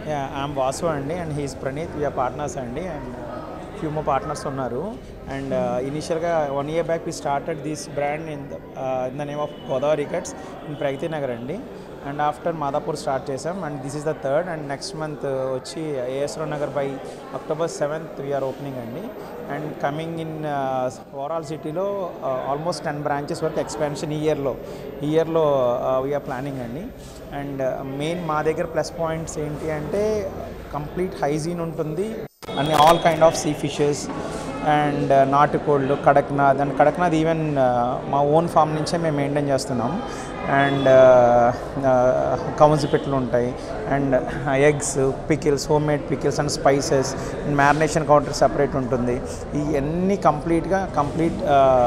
I'm Vasu అండి and he's Praneeth we're partners అండి and few more partners ఉన్నారు అండ్ ఇనిషియల్గా one year back we started this brand in in the name of Godavari cuts in Pragathi Nagar అండి and after Madhapur start చేసాం and this is the third and next month వచ్చి ASR Nagar by October seventh we're opening అండి and coming in overall సిటీలో almost ten branches వరకు expansion ఈ ఇయర్లో ఈ ఇయర్లో వీఆర్ ప్లానింగ్ అండి అండ్ మెయిన్ మా దగ్గర ప్లస్ పాయింట్స్ ఏంటి అంటే కంప్లీట్ హైజీన్ ఉంటుంది అన్ని all kind of sea fishes and నాటుకోళ్ళు కడక్నాథ్ అండ్ కడక్నాథ్ ఈవెన్ మా ఓన్ ఫామ్ నుంచే మేము మెయింటైన్ చేస్తున్నాం అండ్ కౌన్సి పెట్లు ఉంటాయి and eggs pickles home made pickles and spices marination counter separate ఉంటుంది ఇవన్నీ కంప్లీట్గా complete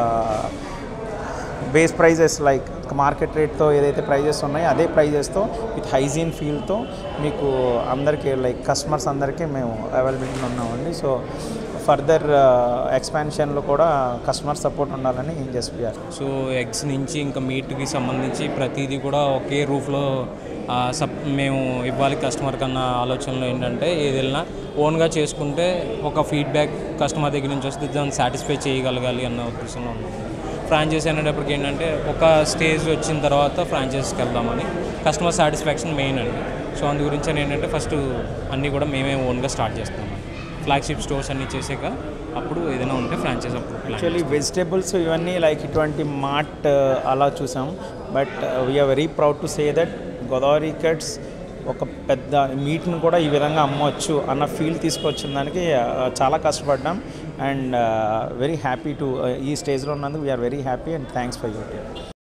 base prices like market రేట్తో ఏదైతే ప్రైజెస్ ఉన్నాయో అదే ప్రైజెస్తో విత్ హైజీన్ ఫీల్తో మీకు అందరికీ లైక్ కస్టమర్స్ అందరికీ మేము అవైలబిలిటీ ఉన్నామండి సో ఫర్దర్ ఎక్స్పాన్షన్లో కూడా కస్టమర్ సపోర్ట్ ఉండాలని జస్ట్ వీఆర్ సో ఎగ్స్ నుంచి ఇంకా మీట్కి సంబంధించి ప్రతిదీ కూడా ఒకే రూఫ్లో సప్ మేము ఇవ్వాలి కస్టమర్ కన్నా ఆలోచనలో ఏంటంటే ఏది వెళ్ళినా ఓన్గా చేసుకుంటే ఒక ఫీడ్బ్యాక్ కస్టమర్ దగ్గర నుంచి వస్తే దాన్ని సాటిస్ఫై చేయగలగాలి అన్న ఉద్దేశంలో ఉన్నాం ఫ్రాంచైజీ అనేటప్పటికి ఏంటంటే ఒక స్టేజ్ వచ్చిన తర్వాత ఫ్రాంచైజీకి వెళ్దామని కస్టమర్ సాటిస్ఫాక్షన్ మెయిన్ అండి సో అందు గురించి ఏంటంటే ఫస్ట్ అన్నీ కూడా మేమే ఓన్గా స్టార్ట్ చేస్తాం ఫ్లాగ్షిప్ స్టోర్స్ అన్నీ చేసాక అప్పుడు ఏదైనా ఉంటే ఫ్రాంచైజ్ అప్పుడు plan యాక్చువల్లీ వెజిటేబుల్స్ ఇవన్నీ లైక్ ఇటువంటి మార్ట్ అలా చూసాం but we're very proud to say that Godavari cuts ఒక పెద్ద మీట్ని కూడా ఈ విధంగా అమ్మవచ్చు అన్న ఫీల్ తీసుకొచ్చిన దానికి uh, చాలా కష్టపడ్డాం అండ్ వెరీ హ్యాపీ టు ఈ స్టేజ్లో ఉన్నందుకు we're very happy and thanks for your